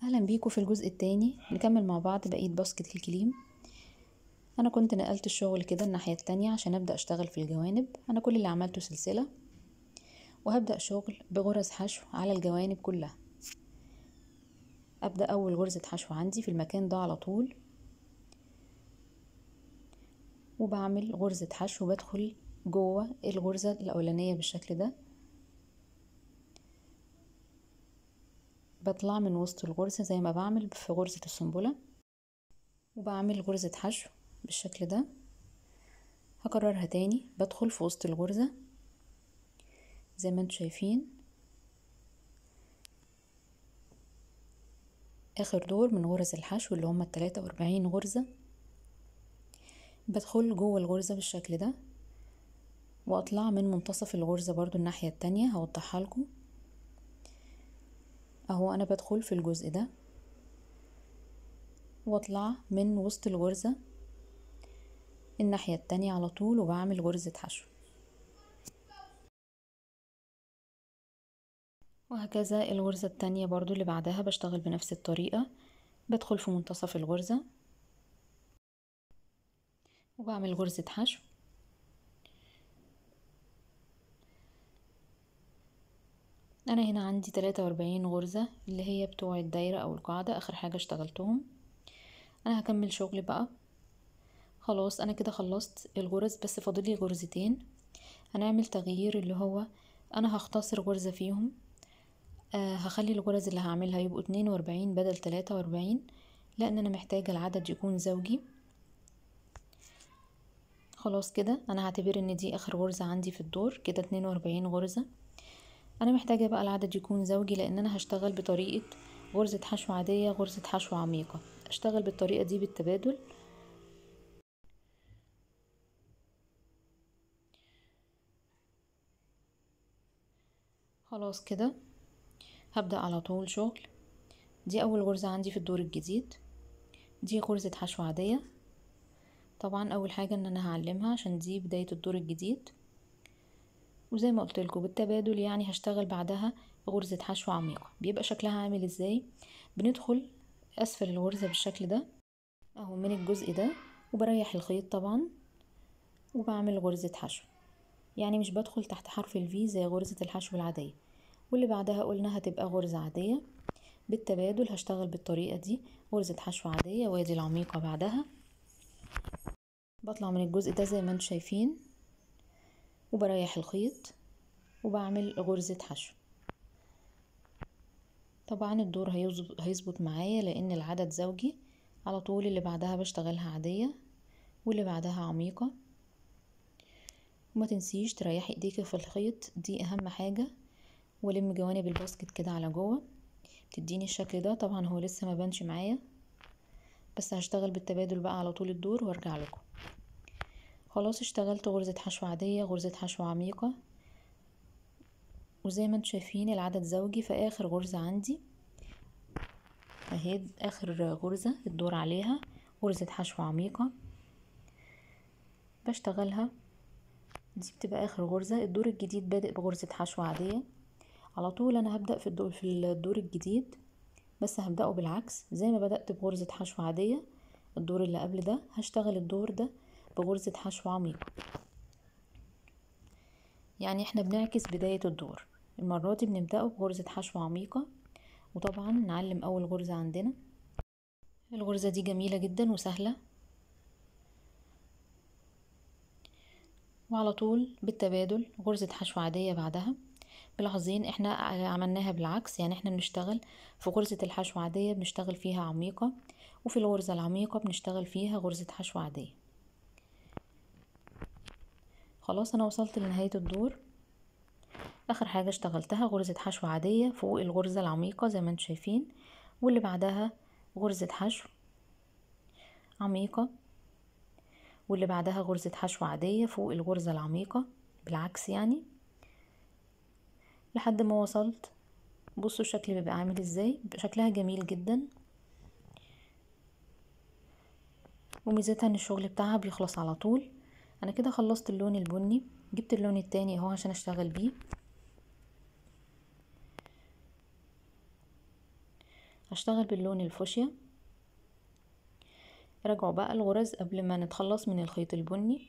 اهلا بيكم في الجزء التاني نكمل مع بعض بقية باسكت الكليم انا كنت نقلت الشغل كده الناحية التانية عشان ابدأ اشتغل في الجوانب انا كل اللي عملته سلسلة وهبدأ شغل بغرز حشو على الجوانب كلها ابدأ اول غرزة حشو عندي في المكان ده على طول وبعمل غرزة حشو بدخل جوه الغرزة الاولانية بالشكل ده بطلع من وسط الغرزة زي ما بعمل في غرزة السنبلة وبعمل غرزة حشو بالشكل ده هكررها تاني بدخل في وسط الغرزة زي ما انتم شايفين اخر دور من غرز الحشو اللي هما التلاتة واربعين غرزة بدخل جوه الغرزة بالشكل ده واطلع من منتصف الغرزة برضو الناحية التانية هوضحها لكم اهو انا بدخل في الجزء ده واطلع من وسط الغرزة الناحية التانية على طول وبعمل غرزة حشو وهكذا الغرزة التانية برضو اللي بعدها بشتغل بنفس الطريقة بدخل في منتصف الغرزة وبعمل غرزة حشو انا هنا عندي تلاتة واربعين غرزة اللي هي بتوع الدايرة او القاعدة اخر حاجة اشتغلتهم انا هكمل شغل بقى خلاص انا كده خلصت الغرز بس فاضلي غرزتين هنعمل تغيير اللي هو انا هختصر غرزة فيهم آه هخلي الغرز اللي هعملها يبقوا اتنين واربعين بدل تلاتة واربعين لان انا محتاجة العدد يكون زوجي خلاص كده انا هعتبر ان دي اخر غرزة عندي في الدور كده اتنين واربعين غرزة انا محتاجة بقى العدد يكون زوجي لان انا هشتغل بطريقة غرزة حشو عادية غرزة حشو عميقة اشتغل بالطريقة دي بالتبادل خلاص كده هبدأ على طول شغل دي اول غرزة عندي في الدور الجديد دي غرزة حشو عادية طبعا اول حاجة ان انا هعلمها عشان دي بداية الدور الجديد وزي ما قلت لكم بالتبادل يعني هشتغل بعدها غرزة حشو عميقة بيبقى شكلها عامل ازاي بندخل اسفل الغرزة بالشكل ده اهو من الجزء ده وبريح الخيط طبعا وبعمل غرزة حشو يعني مش بدخل تحت حرف الفي زي غرزة الحشو العادية واللي بعدها قلنا هتبقى غرزة عادية بالتبادل هشتغل بالطريقة دي غرزة حشو عادية وادي العميقة بعدها بطلع من الجزء ده زي ما انتم شايفين وبريح الخيط وبعمل غرزة حشو طبعا الدور هيظبط معايا لان العدد زوجي على طول اللي بعدها بشتغلها عادية واللي بعدها عميقة وما تنسيش تريحي ايديك في الخيط دي اهم حاجة ولم جوانب الباسكت كده على جوه بتديني الشكل ده طبعا هو لسه ما بانش معايا بس هشتغل بالتبادل بقى على طول الدور وارجع لكم خلاص اشتغلت غرزة حشو عادية غرزة حشو عميقة وزي ما انتم شايفين العدد زوجي في اخر غرزة عندي اهي اخر غرزة الدور عليها غرزة حشو عميقة بشتغلها دي بتبقى اخر غرزة الدور الجديد بادئ بغرزة حشو عادية على طول انا هبدأ في الدور, في الدور الجديد بس هبدأه بالعكس زي ما بدأت بغرزة حشو عادية الدور اللي قبل ده هشتغل الدور ده بغرزة حشو عميقة يعني احنا بنعكس بداية الدور المرة دي بنبدأه بغرزة حشو عميقة وطبعا نعلم اول غرزة عندنا الغرزة دي جميلة جدا وسهلة وعلى طول بالتبادل غرزة حشو عادية بعدها ملاحظين احنا عملناها بالعكس يعني احنا بنشتغل في غرزة الحشو عادية بنشتغل فيها عميقة وفي الغرزة العميقة بنشتغل فيها غرزة حشو عادية خلاص انا وصلت لنهاية الدور اخر حاجة اشتغلتها غرزة حشو عادية فوق الغرزة العميقة زي ما انتم شايفين واللي بعدها غرزة حشو عميقة واللي بعدها غرزة حشو عادية فوق الغرزة العميقة بالعكس يعني لحد ما وصلت بصوا الشكل بيبقى عامل ازاي شكلها جميل جدا وميزتها ان الشغل بتاعها بيخلص على طول انا كده خلصت اللون البني جبت اللون التاني اهو عشان اشتغل بيه هشتغل باللون الفوشيا راجعوا بقى الغرز قبل ما نتخلص من الخيط البني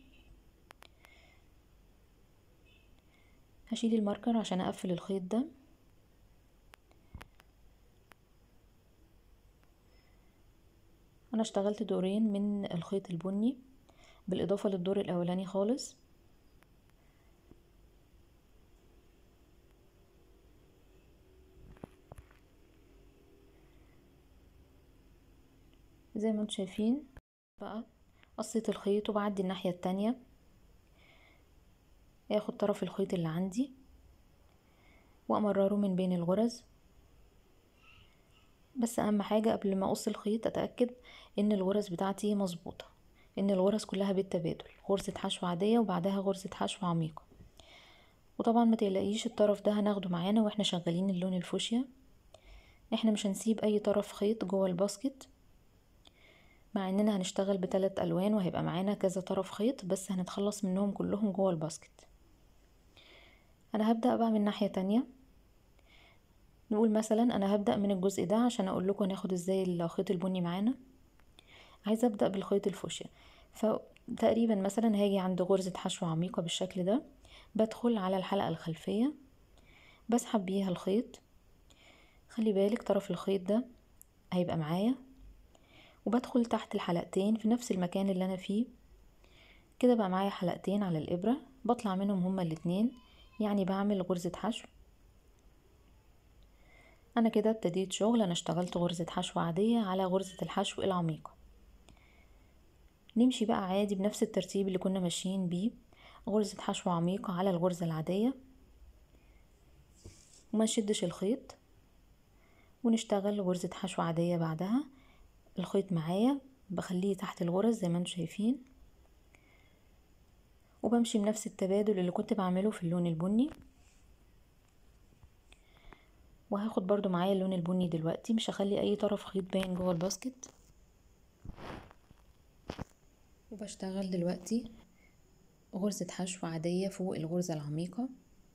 هشيل الماركر عشان اقفل الخيط ده انا اشتغلت دورين من الخيط البني بالاضافة للدور الاولاني خالص زي ما انتم شايفين بقى قصيت الخيط وبعدي الناحية التانية اخد طرف الخيط اللي عندي وامرره من بين الغرز بس اهم حاجة قبل ما اقص الخيط اتأكد ان الغرز بتاعتي مظبوطة ان الغرز كلها بالتبادل غرزة حشو عادية وبعدها غرزة حشو عميقة وطبعا ما تقلقيش الطرف ده هناخده معانا واحنا شغالين اللون الفوشيا احنا مش هنسيب اي طرف خيط جوه الباسكت مع اننا هنشتغل بثلاث الوان وهيبقى معانا كذا طرف خيط بس هنتخلص منهم كلهم جوه الباسكت انا هبدأ بقى من ناحية تانية نقول مثلا انا هبدأ من الجزء ده عشان اقول لكم هناخد ازاي الخيط البني معانا عايزة ابدأ بالخيط الفوشيا فتقريبا مثلا هاجي عند غرزة حشو عميقة بالشكل ده بدخل على الحلقة الخلفية بسحب بيها الخيط خلي بالك طرف الخيط ده هيبقى معايا وبدخل تحت الحلقتين في نفس المكان اللي انا فيه كده بقى معايا حلقتين على الابرة بطلع منهم هما الاتنين يعني بعمل غرزة حشو انا كده ابتديت شغل انا اشتغلت غرزة حشو عادية على غرزة الحشو العميقة نمشي بقى عادي بنفس الترتيب اللي كنا ماشيين بيه غرزة حشو عميقة على الغرزة العادية وما نشدش الخيط ونشتغل غرزة حشو عادية بعدها الخيط معايا بخليه تحت الغرز زي ما انتم شايفين وبمشي بنفس التبادل اللي كنت بعمله في اللون البني وهاخد برضو معايا اللون البني دلوقتي مش هخلي اي طرف خيط باين جوه الباسكت وبشتغل دلوقتي غرزة حشو عادية فوق الغرزة العميقة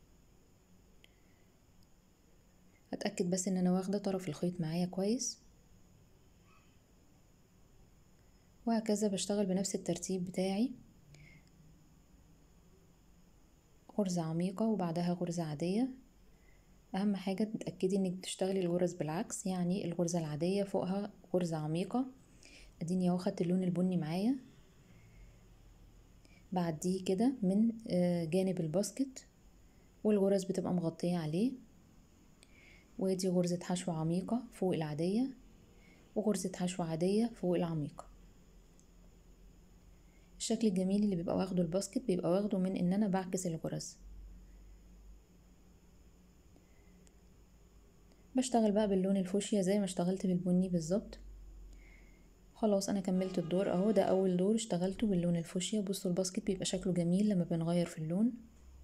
اتأكد بس ان انا واخدة طرف الخيط معايا كويس وهكذا بشتغل بنفس الترتيب بتاعي غرزة عميقة وبعدها غرزة عادية اهم حاجة تتأكدي انك بتشتغلي الغرز بالعكس يعني الغرزة العادية فوقها غرزة عميقة اديني اهو خدت اللون البني معايا بعديه كده من جانب الباسكت والغرز بتبقى مغطية عليه وادي غرزة حشو عميقة فوق العادية وغرزة حشو عادية فوق العميقة الشكل الجميل اللي بيبقى واخده الباسكت بيبقى واخده من ان انا بعكس الغرز بشتغل بقى باللون الفوشيا زي ما اشتغلت بالبني بالظبط خلاص انا كملت الدور اهو ده اول دور اشتغلته باللون الفوشيا بصوا الباسكت بيبقى شكله جميل لما بنغير في اللون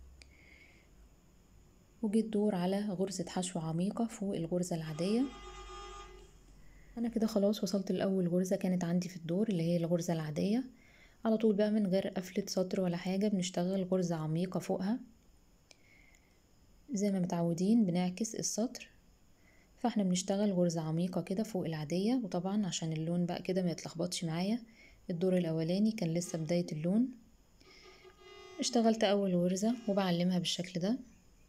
وجيت دور على غرزة حشو عميقة فوق الغرزة العادية انا كده خلاص وصلت لاول غرزة كانت عندي في الدور اللي هي الغرزة العادية على طول بقى من غير قفلة سطر ولا حاجة بنشتغل غرزة عميقة فوقها زي ما متعودين بنعكس السطر فاحنا بنشتغل غرزة عميقة كده فوق العادية وطبعا عشان اللون بقى كده ما يتلخبطش معايا الدور الاولاني كان لسه بداية اللون اشتغلت اول غرزة وبعلمها بالشكل ده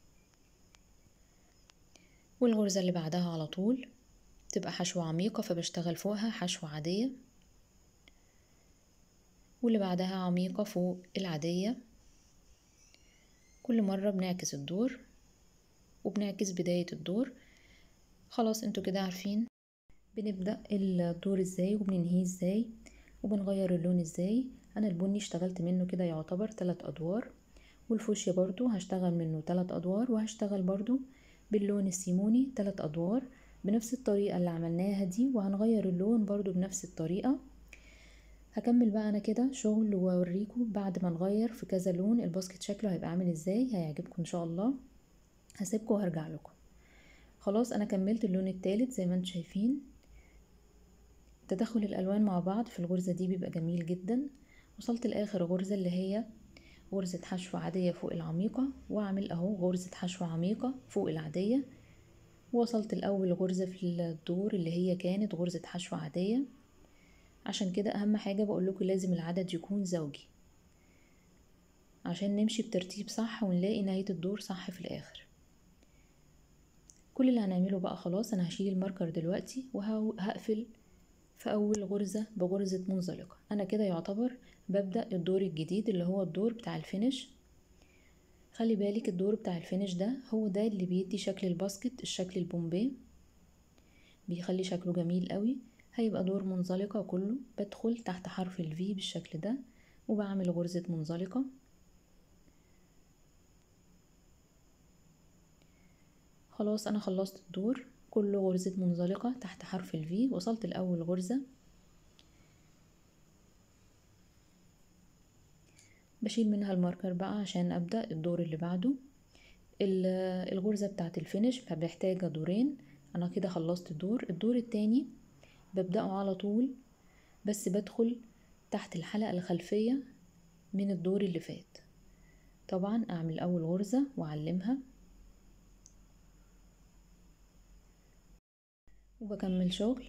والغرزة اللي بعدها على طول تبقى حشوة عميقة فبشتغل فوقها حشوة عادية واللي بعدها عميقة فوق العادية كل مرة بنعكس الدور وبنعكس بداية الدور خلاص انتوا كده عارفين بنبدأ الدور ازاي وبننهيه ازاي وبنغير اللون ازاي انا البني اشتغلت منه كده يعتبر تلات ادوار والفوشيا برضو هشتغل منه تلات ادوار وهشتغل برضو باللون السيموني تلات ادوار بنفس الطريقة اللي عملناها دي وهنغير اللون برضو بنفس الطريقة هكمل بقى انا كده شغل واوريكم بعد ما نغير في كذا لون الباسكت شكله هيبقى عامل ازاي هيعجبكم ان شاء الله هسيبكم وهرجع لكم خلاص انا كملت اللون التالت زي ما انتم شايفين تدخل الالوان مع بعض في الغرزة دي بيبقى جميل جدا وصلت لاخر غرزة اللي هي غرزة حشو عادية فوق العميقة واعمل اهو غرزة حشو عميقة فوق العادية وصلت الأول غرزة في الدور اللي هي كانت غرزة حشو عادية عشان كده أهم حاجة بقولكوا لازم العدد يكون زوجي عشان نمشي بترتيب صح ونلاقي نهاية الدور صح في الآخر كل اللي هنعمله بقى خلاص أنا هشيل الماركر دلوقتي وهقفل في أول غرزة بغرزة منزلقة أنا كده يعتبر ببدأ الدور الجديد اللي هو الدور بتاع الفينش خلي بالك الدور بتاع الفينش ده هو ده اللي بيدي شكل الباسكت الشكل البومبي بيخلي شكله جميل قوي هيبقى دور منزلقة كله بدخل تحت حرف الفي بالشكل ده وبعمل غرزة منزلقة خلاص انا خلصت الدور كله غرزة منزلقة تحت حرف الفي وصلت لأول غرزة بشيل منها الماركر بقى عشان أبدأ الدور اللي بعده الغرزة بتاعت الفينش فبحتاجة دورين أنا كده خلصت الدور الدور التاني ببدأه على طول بس بدخل تحت الحلقة الخلفية من الدور اللي فات طبعا أعمل أول غرزة وأعلمها وبكمل شغل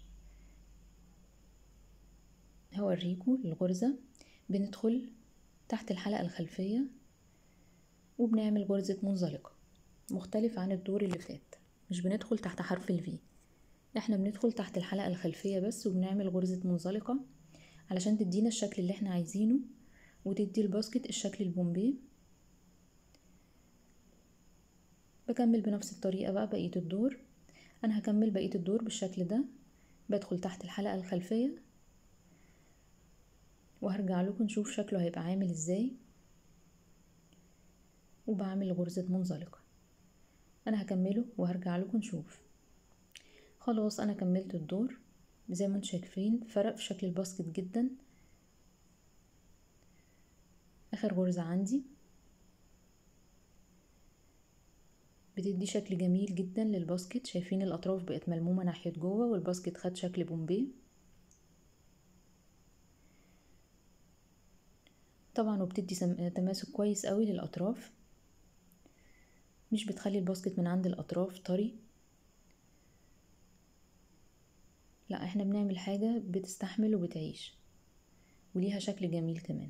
هوريكم الغرزة بندخل تحت الحلقة الخلفية وبنعمل غرزة منزلقة مختلف عن الدور اللي فات مش بندخل تحت حرف الفي احنا بندخل تحت الحلقة الخلفية بس وبنعمل غرزة منزلقة علشان تدينا الشكل اللي احنا عايزينه وتدي الباسكت الشكل البومبي بكمل بنفس الطريقة بقى بقية الدور انا هكمل بقية الدور بالشكل ده بدخل تحت الحلقة الخلفية وهرجع لكم نشوف شكله هيبقى عامل ازاي وبعمل غرزة منزلقة انا هكمله وهرجع لكم نشوف خلاص انا كملت الدور زي ما انتم شايفين فرق في شكل الباسكت جدا اخر غرزة عندي بتدي شكل جميل جدا للباسكت شايفين الاطراف بقت ملمومة ناحية جوه والباسكت خد شكل بومبي طبعا وبتدي تماسك كويس قوي للاطراف مش بتخلي الباسكت من عند الاطراف طري لا احنا بنعمل حاجة بتستحمل وبتعيش وليها شكل جميل كمان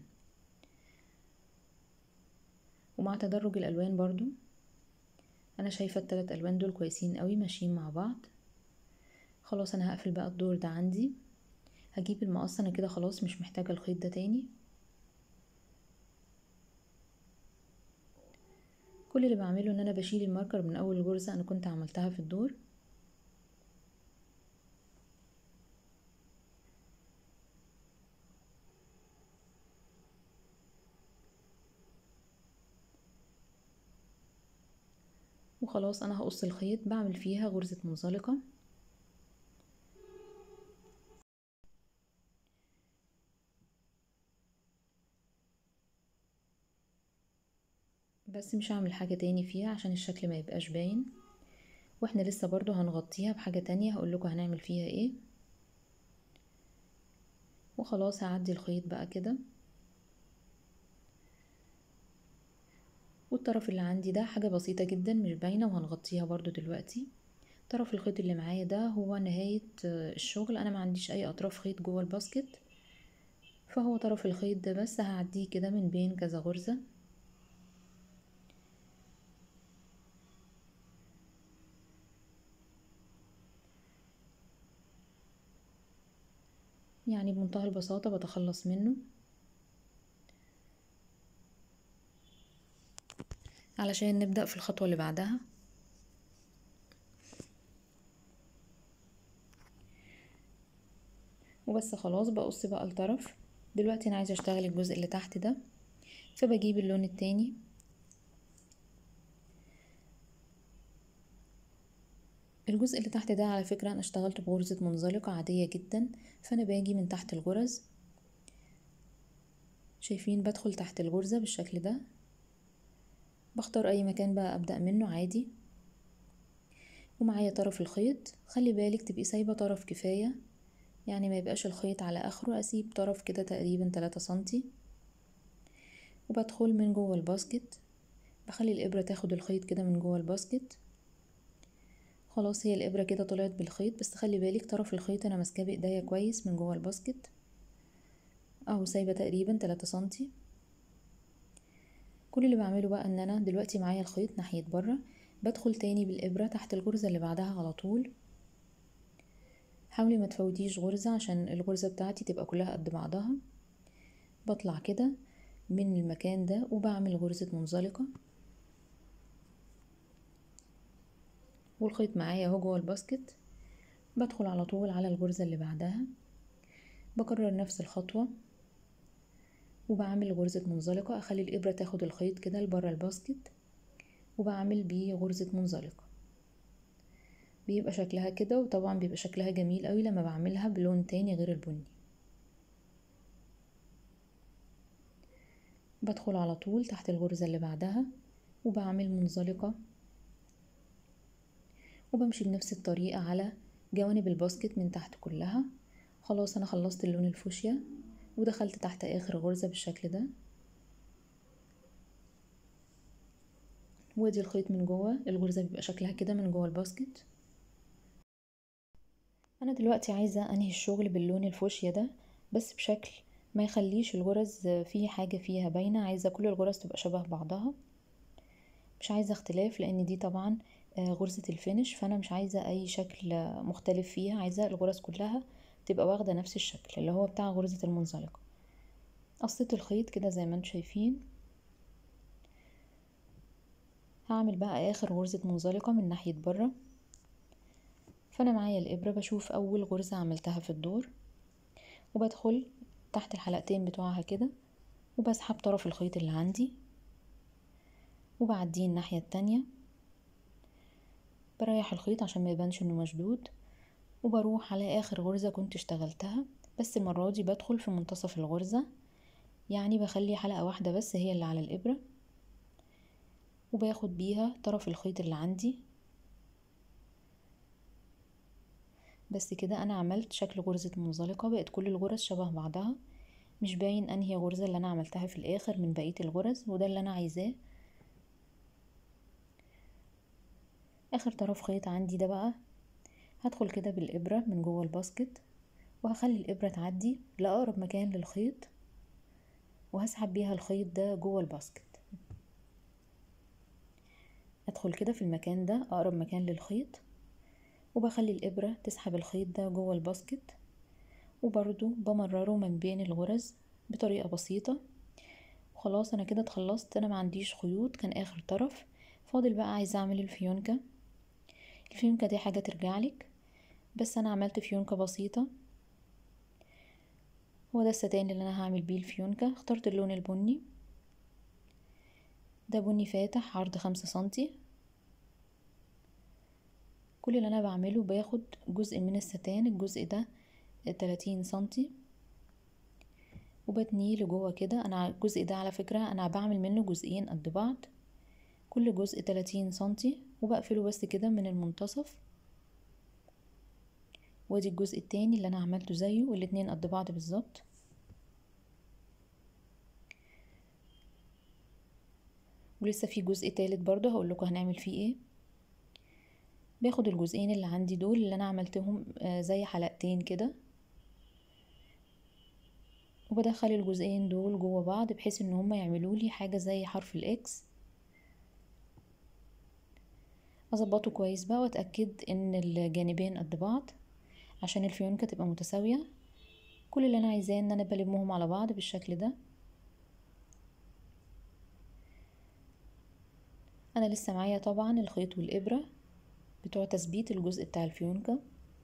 ومع تدرج الالوان برضو انا شايفة التلات الوان دول كويسين قوي ماشيين مع بعض خلاص انا هقفل بقى الدور ده عندي هجيب المقص انا كده خلاص مش محتاجة الخيط ده تاني كل اللي بعمله ان انا بشيل الماركر من اول غرزة انا كنت عملتها في الدور وخلاص انا هقص الخيط بعمل فيها غرزة منزلقة بس مش هعمل حاجة تاني فيها عشان الشكل ما يبقاش باين واحنا لسه برضو هنغطيها بحاجة تانية هقولكوا هنعمل فيها ايه وخلاص هعدي الخيط بقى كده والطرف اللي عندي ده حاجة بسيطة جدا مش باينة وهنغطيها برضو دلوقتي طرف الخيط اللي معايا ده هو نهاية الشغل انا ما عنديش اي اطراف خيط جوه الباسكت فهو طرف الخيط ده بس هعديه كده من بين كذا غرزة يعني بمنتهى البساطة بتخلص منه علشان نبدأ في الخطوة اللي بعدها وبس خلاص بقص بقى الطرف دلوقتي انا عايزة اشتغل الجزء اللي تحت ده فبجيب اللون التاني الجزء اللي تحت ده على فكرة انا اشتغلت بغرزة منزلقة عادية جدا فانا باجي من تحت الغرز شايفين بدخل تحت الغرزة بالشكل ده بختار اي مكان بقى ابدأ منه عادي ومعايا طرف الخيط خلي بالك تبقي سايبة طرف كفاية يعني ما يبقاش الخيط على اخره اسيب طرف كده تقريبا تلاتة سنتي وبدخل من جوه الباسكت بخلي الابرة تاخد الخيط كده من جوه الباسكت خلاص هي الابره كده طلعت بالخيط بس خلي بالك طرف الخيط انا ماسكاه بايديا كويس من جوه الباسكت اهو سايبه تقريبا 3 سنتي كل اللي بعمله بقى ان انا دلوقتي معايا الخيط ناحيه بره بدخل تاني بالابره تحت الغرزه اللي بعدها على طول حاولي ما تفوتيش غرزه عشان الغرزه بتاعتي تبقى كلها قد بعضها بطلع كده من المكان ده وبعمل غرزه منزلقه والخيط معايا اهو جوه الباسكت بدخل على طول على الغرزه اللي بعدها بكرر نفس الخطوه وبعمل غرزة منزلقة أخلي الإبرة تاخد الخيط كده لبره الباسكت وبعمل بيه غرزة منزلقة بيبقى شكلها كده وطبعا بيبقى شكلها جميل قوي لما بعملها بلون تاني غير البني بدخل على طول تحت الغرزة اللي بعدها وبعمل منزلقة وبمشي بنفس الطريقة على جوانب الباسكت من تحت كلها خلاص أنا خلصت اللون الفوشيا ودخلت تحت اخر غرزة بالشكل ده وادي الخيط من جوه الغرزة بيبقى شكلها كده من جوه الباسكت انا دلوقتي عايزة انهي الشغل باللون الفوشيا ده بس بشكل ما يخليش الغرز فيه حاجة فيها باينة عايزة كل الغرز تبقى شبه بعضها مش عايزة اختلاف لان دي طبعا غرزة الفينش فانا مش عايزة اي شكل مختلف فيها عايزة الغرز كلها تبقى واخدة نفس الشكل اللي هو بتاع غرزة المنزلقة قصيت الخيط كده زي ما انتم شايفين هعمل بقى اخر غرزة منزلقة من ناحية برا فانا معايا الابرة بشوف اول غرزة عملتها في الدور وبدخل تحت الحلقتين بتوعها كده وبسحب طرف الخيط اللي عندي وبعديه الناحية التانية بريح الخيط عشان ما يبانش انه مشدود وبروح على اخر غرزة كنت اشتغلتها بس المرة دي بدخل في منتصف الغرزة يعني بخلي حلقة واحدة بس هي اللي على الابرة وباخد بيها طرف الخيط اللي عندي بس كده انا عملت شكل غرزة منزلقة بقت كل الغرز شبه بعضها مش باين انهي غرزة اللي انا عملتها في الاخر من بقية الغرز وده اللي انا عايزاه اخر طرف خيط عندي ده بقى هدخل كده بالإبرة من جوه الباسكت وهخلي الإبرة تعدي لأقرب مكان للخيط وهسحب بيها الخيط ده جوه الباسكت أدخل كده في المكان ده أقرب مكان للخيط وبخلي الإبرة تسحب الخيط ده جوه الباسكت وبرضو بمرره من بين الغرز بطريقة بسيطة وخلاص أنا كده اتخلصت أنا ما عنديش خيوط كان آخر طرف فاضل بقى عايزة أعمل الفيونكة الفيونكة دي حاجة ترجعلك بس انا عملت فيونكة بسيطة هو ده الستان اللي انا هعمل بيه الفيونكة اخترت اللون البني ده بني فاتح عرض خمسة سنتي كل اللي انا بعمله باخد جزء من الستان الجزء ده تلاتين سنتي وبتنيه لجوه كده انا الجزء ده على فكرة انا بعمل منه جزئين قد بعض كل جزء تلاتين سنتي وبقفله بس كده من المنتصف وادي الجزء التاني اللي انا عملته زيه والاتنين قد بعض بالظبط ولسه في جزء تالت برضه هقول لكم هنعمل فيه ايه باخد الجزئين اللي عندي دول اللي انا عملتهم زي حلقتين كده وبدخل الجزئين دول جوه بعض بحيث ان هما يعملوا لي حاجه زي حرف الاكس اظبطه كويس بقى واتاكد ان الجانبين قد بعض عشان الفيونكة تبقى متساوية كل اللي انا عايزاه ان انا بلمهم على بعض بالشكل ده انا لسه معايا طبعا الخيط والابرة بتوع تثبيت الجزء بتاع الفيونكة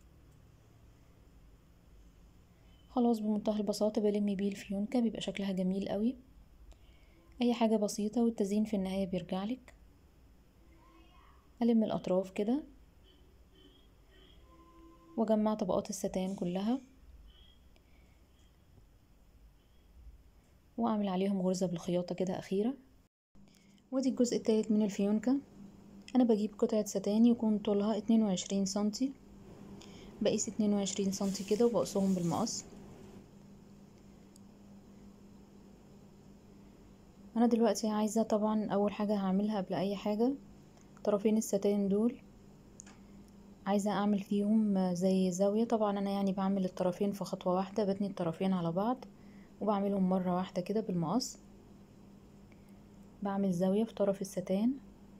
خلاص بمنتهى البساطة بلم بيه الفيونكة بيبقى شكلها جميل قوي اي حاجة بسيطة والتزيين في النهاية بيرجعلك ألم الأطراف كده وأجمع طبقات الستان كلها وأعمل عليهم غرزة بالخياطة كده أخيرة وادي الجزء التالت من الفيونكة أنا بجيب قطعة ستان يكون طولها اتنين وعشرين سنتي بقيس اتنين وعشرين سنتي كده وبقصهم بالمقص أنا دلوقتي عايزة طبعا أول حاجة هعملها قبل أي حاجة طرفين الستان دول عايزة اعمل فيهم زي زاوية طبعا انا يعني بعمل الطرفين في خطوة واحدة بتني الطرفين على بعض وبعملهم مرة واحدة كده بالمقص بعمل زاوية في طرف الستان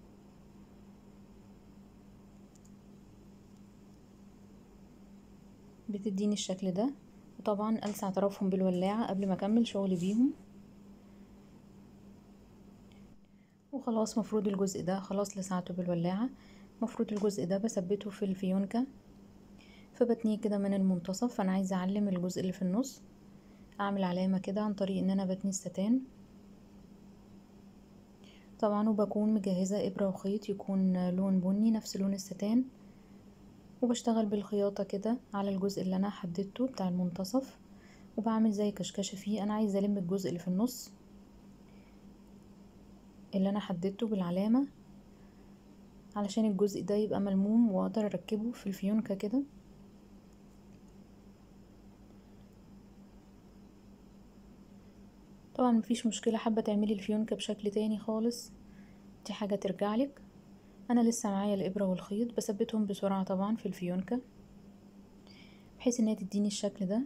بتديني الشكل ده وطبعا ألسع طرفهم بالولاعة قبل ما اكمل شغل بيهم وخلاص مفروض الجزء ده خلاص لسعته بالولاعة مفروض الجزء ده بثبته في الفيونكة فبتنيه كده من المنتصف فانا عايزة اعلم الجزء اللي في النص اعمل علامة كده عن طريق ان انا بتني الستان طبعا وبكون مجهزة ابرة وخيط يكون لون بني نفس لون الستان وبشتغل بالخياطة كده على الجزء اللي انا حددته بتاع المنتصف وبعمل زي كشكشة فيه انا عايزة الم الجزء اللي في النص اللي انا حددته بالعلامة علشان الجزء ده يبقى ملموم واقدر اركبه في الفيونكة كده طبعا مفيش مشكلة حابة تعملي الفيونكة بشكل تاني خالص دي حاجة ترجعلك انا لسه معايا الابرة والخيط بثبتهم بسرعة طبعا في الفيونكة بحيث انها تديني الشكل ده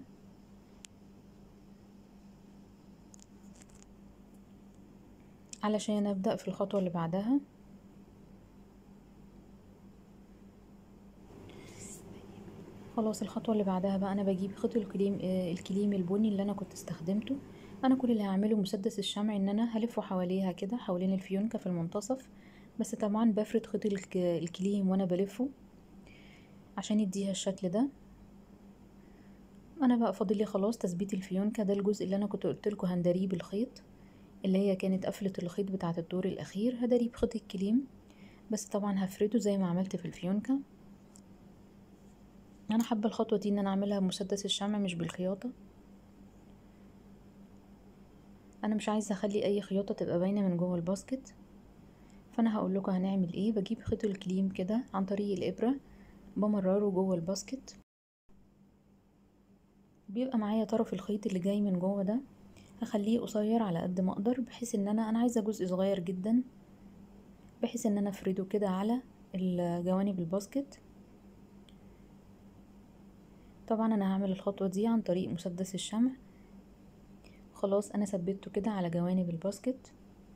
علشان ابدأ في الخطوة اللي بعدها خلاص الخطوة اللي بعدها بقى انا بجيب خيط الكليم الكليم البني اللي انا كنت استخدمته انا كل اللي هعمله مسدس الشمع ان انا هلفه حواليها كده حوالين الفيونكة في المنتصف بس طبعا بفرد خيط الكليم وانا بلفه عشان يديها الشكل ده انا بقى فاضلي خلاص تثبيت الفيونكة ده الجزء اللي انا كنت قلتلكوا هندريه بالخيط اللي هي كانت قفلة الخيط بتاعة الدور الاخير هدريه بخيط الكليم بس طبعا هفرده زي ما عملت في الفيونكة انا حابة الخطوة دي ان انا اعملها بمسدس الشمع مش بالخياطة انا مش عايزة اخلي اي خياطة تبقى باينة من جوه الباسكت فانا هقول لكم هنعمل ايه بجيب خيط الكليم كده عن طريق الابرة بمرره جوه الباسكت بيبقى معايا طرف الخيط اللي جاي من جوه ده هخليه قصير على قد ما اقدر بحيث ان انا انا عايزه جزء صغير جدا بحيث ان انا افرده كده على الجوانب الباسكت طبعا انا هعمل الخطوه دي عن طريق مسدس الشمع خلاص انا ثبته كده على جوانب الباسكت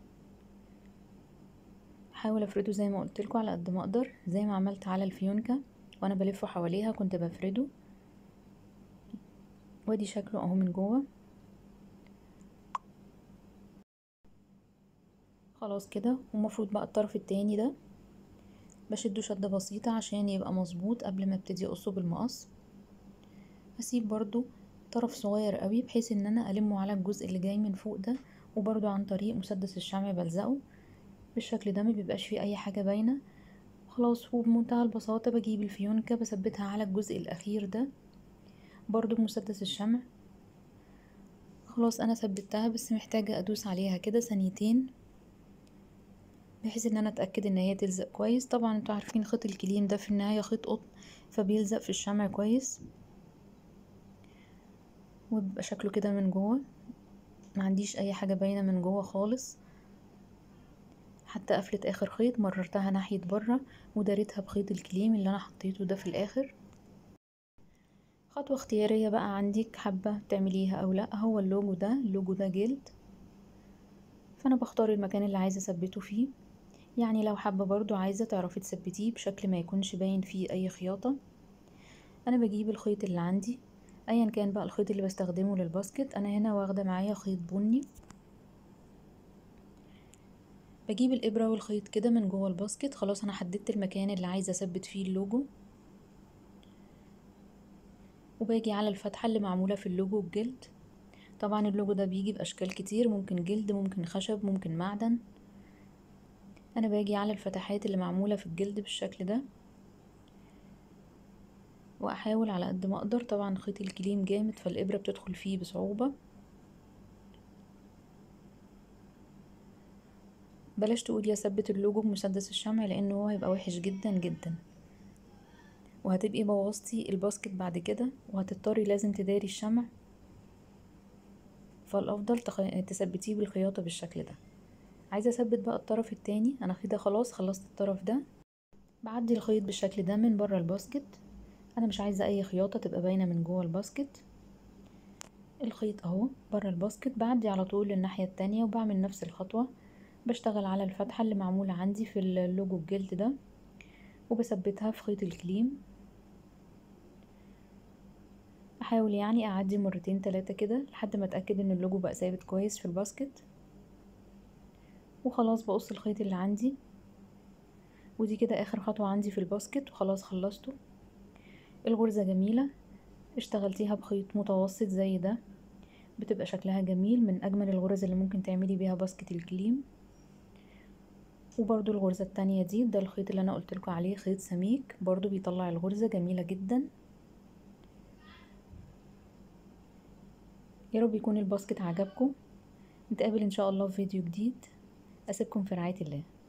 هحاول افرده زي ما قلتلكوا على قد ما اقدر زي ما عملت على الفيونكة وانا بلفه حواليها كنت بفرده وادي شكله اهو من جوه خلاص كده ومفروض بقى الطرف التاني ده بشده شدة بسيطة عشان يبقى مظبوط قبل ما ابتدي اقصه بالمقص هسيب برضو طرف صغير قوي بحيث ان انا المه على الجزء اللي جاي من فوق ده وبرضو عن طريق مسدس الشمع بلزقه بالشكل ده ما بيبقاش فيه اي حاجة باينة خلاص وبمنتهى البساطة بجيب الفيونكة بثبتها على الجزء الاخير ده برضو بمسدس الشمع خلاص انا ثبتها بس محتاجة ادوس عليها كده ثانيتين بحيث ان انا اتاكد ان هي تلزق كويس طبعا انتوا عارفين خيط الكليم ده في النهاية خيط قطن فبيلزق في الشمع كويس وبيبقى شكله كده من جوه ما عنديش اي حاجة باينة من جوه خالص حتى قفلة اخر خيط مررتها ناحية برا وداريتها بخيط الكليم اللي انا حطيته ده في الاخر خطوة اختيارية بقى عندك حابة تعمليها او لا هو اللوجو ده اللوجو ده جلد فانا بختار المكان اللي عايزة اثبته فيه يعني لو حابة برضو عايزة تعرفي تثبتيه بشكل ما يكونش باين فيه اي خياطة انا بجيب الخيط اللي عندي ايا كان بقى الخيط اللي بستخدمه للباسكت انا هنا واخدة معايا خيط بني بجيب الابرة والخيط كده من جوه الباسكت خلاص انا حددت المكان اللي عايزة اثبت فيه اللوجو وباجي على الفتحة اللي معمولة في اللوجو بجلد طبعا اللوجو ده بيجي باشكال كتير ممكن جلد ممكن خشب ممكن معدن انا باجي على الفتحات اللي معمولة في الجلد بالشكل ده واحاول على قد ما اقدر طبعا خيط الكليم جامد فالابرة بتدخل فيه بصعوبة بلاش تقولي اثبت اللوجو بمسدس الشمع لان هو هيبقى وحش جدا جدا وهتبقي بوظتي الباسكت بعد كده وهتضطري لازم تداري الشمع فالافضل تخ... تثبتيه بالخياطة بالشكل ده عايزة اثبت بقى الطرف التاني انا كده خلاص خلصت الطرف ده بعدي الخيط بالشكل ده من بره الباسكت انا مش عايزه اي خياطه تبقى باينه من جوه الباسكت الخيط اهو بره الباسكت بعدي على طول للناحيه التانية وبعمل نفس الخطوه بشتغل على الفتحه اللي معموله عندي في اللوجو الجلد ده وبثبتها في خيط الكليم احاول يعني اعدي مرتين تلاتة كده لحد ما اتاكد ان اللوجو بقى ثابت كويس في الباسكت وخلاص بقص الخيط اللي عندي ودي كده اخر خطوة عندي في الباسكت وخلاص خلصته الغرزة جميلة اشتغلتيها بخيط متوسط زي ده بتبقى شكلها جميل من اجمل الغرز اللي ممكن تعملي بيها باسكت الكليم وبرضو الغرزة التانية دي ده الخيط اللي انا قلتلكوا عليه خيط سميك برضو بيطلع الغرزة جميلة جدا يا رب يكون الباسكت عجبكم نتقابل ان شاء الله في فيديو جديد اسيبكم في رعاية الله